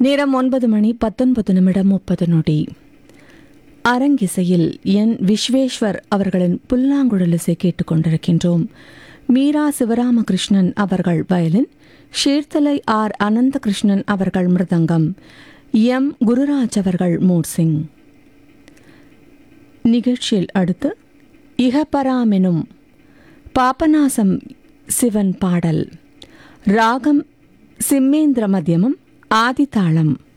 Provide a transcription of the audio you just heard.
நேரம் ஒன்பது மணி பத்தொன்பது நிமிடம் முப்பது நொடி அரங்கிசையில் என் விஸ்வேஸ்வர் அவர்களின் புல்லாங்குழல் இசை கேட்டுக்கொண்டிருக்கின்றோம் மீரா சிவராமகிருஷ்ணன் அவர்கள் வயலின் ஷேர்தலை ஆர் அனந்தகிருஷ்ணன் அவர்கள் மிருதங்கம் எம் குருராஜ் அவர்கள் மோர்சிங் நிகழ்ச்சியில் அடுத்து இகபராமெனும் பாபநாசம் சிவன் பாடல் ராகம் சிம்மேந்திர மத்தியமம் ஆதிதாளம்